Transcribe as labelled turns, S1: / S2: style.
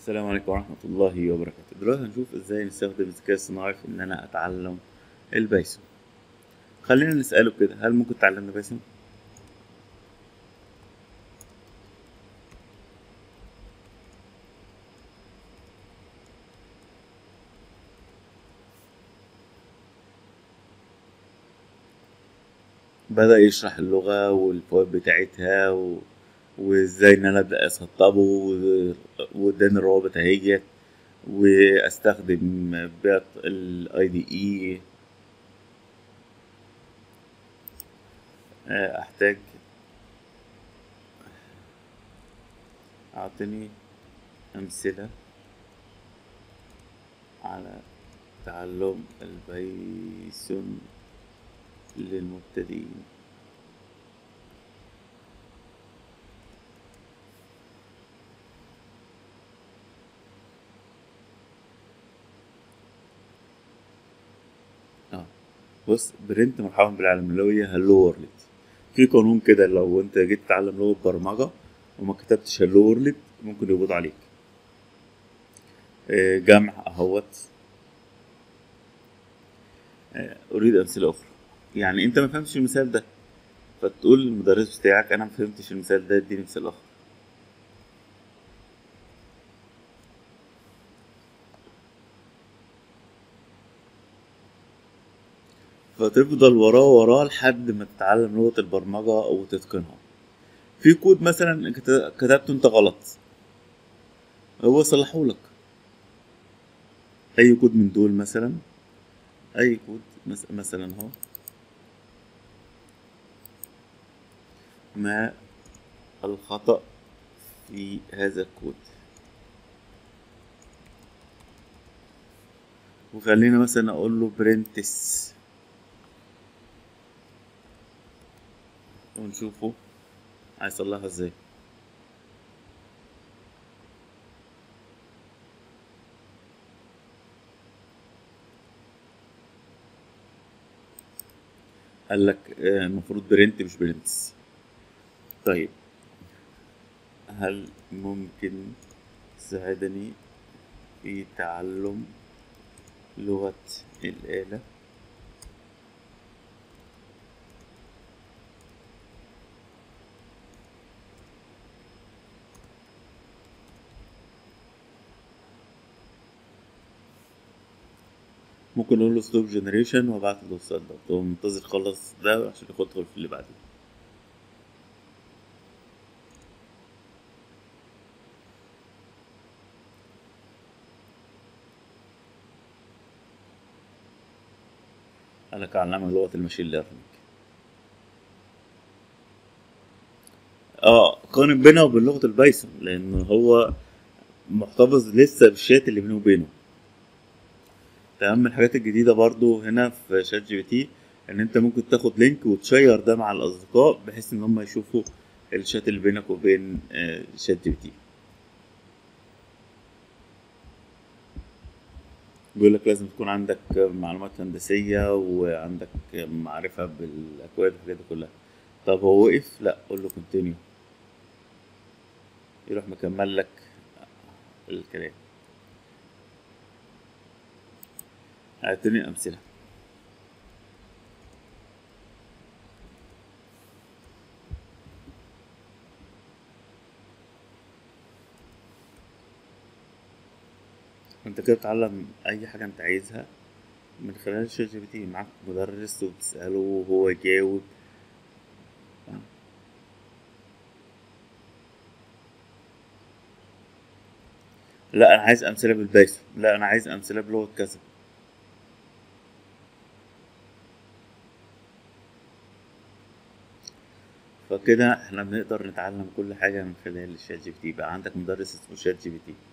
S1: السلام عليكم ورحمة الله وبركاته دلوقتي هنشوف ازاي نستخدم الذكاء الصناعي في ان انا اتعلم البايثون خلينا نسأله كده هل ممكن تعلمنا بايثون بدأ يشرح اللغة والفوائد بتاعتها و... وازاي ان انا ابدا اسطبه و- واداني الروابط اهيت واستخدم بيت الاي دي اي احتاج اعطني امثله على تعلم البايثون للمبتدئين اه بص برنت مرحبا بالعالم اللي هي هلو وورلد في قانون كده لو انت جيت تتعلم لغه برمجه وما كتبتش هلو وورلد ممكن يقبض عليك آه، جمع اهوت آه، اريد امثله اخرى يعني انت ما فهمتش المثال ده فتقول للمدرس بتاعك انا ما فهمتش المثال ده اديني مثال اخر فتفضل وراه وراه لحد ما تتعلم لغة البرمجة أو تتقنها في كود مثلا كت- كتبته انت غلط هو صلحهولك أي كود من دول مثلا أي كود مس- مثلا اهو ما الخطأ في هذا الكود وخلينا مثلا أقول له برنتس ونشوفه هيصلحها ازاي قال لك آه، المفروض برنت مش برنتس طيب هل ممكن تساعدني في تعلم لغة الآلة ممكن اقول له ستوب جنريشن وابعت له السؤال ده تقوم منتظر يخلص ده عشان يدخل في اللي بعديه قال لك علمها لغة الماشين ليرنينج اه قارن بينها وبين لغة البايثون لأن هو محتفظ لسه بالشات اللي بينه وبينه تمام من الحاجات الجديدة برضو هنا في شات جي بي تي ان انت ممكن تاخد لينك وتشير ده مع الاصدقاء بحيث ان هم يشوفوا الشات اللي بينك وبين آه، شات جي بي تي بيقول لك لازم تكون عندك معلومات هندسية وعندك معرفة بالأكواد والحاجات دي كلها طب هو وقف لا قول له كونتينيو يروح مكمل لك الكلام اعطيني أمثلة انت كده بتتعلم اي حاجة انت عايزها من خلال شات جي بي تي معاك مدرس وبتسأله وهو يجاوب لا انا عايز امثلة بالبايثون لا انا عايز امثلة بلغة كذا فكده احنا بنقدر نتعلم كل حاجة من خلال الشات جي بي تي بقى عندك مدرس اسمه شات جي بي تي